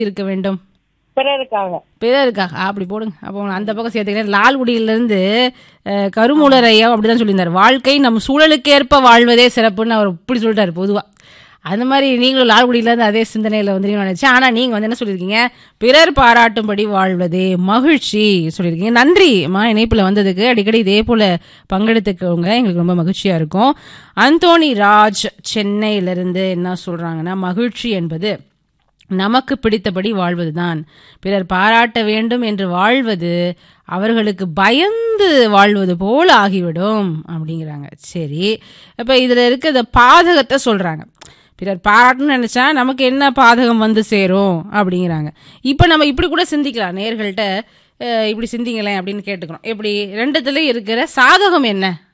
இருக்க வேண்டும் பிறருக்காக பிறருக்காக ஆ, அப்படி போடுங்க அப்போ அந்த பக்கம் சேர்த்துக்கிறேன் லால்குடியிலிருந்து அஹ், கருமூலர் ஐயா அப்படிதான் சொல்லியிருந்தார் வாழ்க்கை நம் சூழலுக்கேற்ப வாழ்வதே சிறப்புன்னு அவர் இப்படி சொல்லிட்டாரு பொதுவா அந்த மாதிரி நீங்களும் லால்குடியிலேருந்து அதே சிந்தனையில் வந்துருக்கீங்கன்னு நினைச்சேன் ஆனால் நீங்கள் வந்து என்ன சொல்லியிருக்கீங்க பிறர் பாராட்டும்படி வாழ்வதே மகிழ்ச்சி சொல்லியிருக்கீங்க நன்றி அம்மா இணைப்பில் வந்ததுக்கு அடிக்கடி இதே போல் பங்கெடுத்துக்கோங்க எங்களுக்கு ரொம்ப மகிழ்ச்சியாக இருக்கும் அந்தோணி ராஜ் சென்னையிலிருந்து என்ன சொல்கிறாங்கன்னா மகிழ்ச்சி என்பது நமக்கு பிடித்தபடி வாழ்வதுதான் பிறர் பாராட்ட வேண்டும் என்று வாழ்வது அவர்களுக்கு பயந்து வாழ்வது போல ஆகிவிடும் அப்படிங்கிறாங்க சரி அப்ப இதுல இருக்க இந்த பாதகத்தை சொல்றாங்க பிறர் பாராட்டணும்னு நினைச்சா நமக்கு என்ன பாதகம் வந்து சேரும் அப்படிங்கிறாங்க இப்ப நம்ம இப்படி கூட சிந்திக்கலாம் நேர்கள்ட்ட அஹ், இப்படி சிந்திங்களேன் அப்படின்னு கேட்டுக்கிறோம் எப்படி ரெண்டுத்துல இருக்கிற சாதகம் என்ன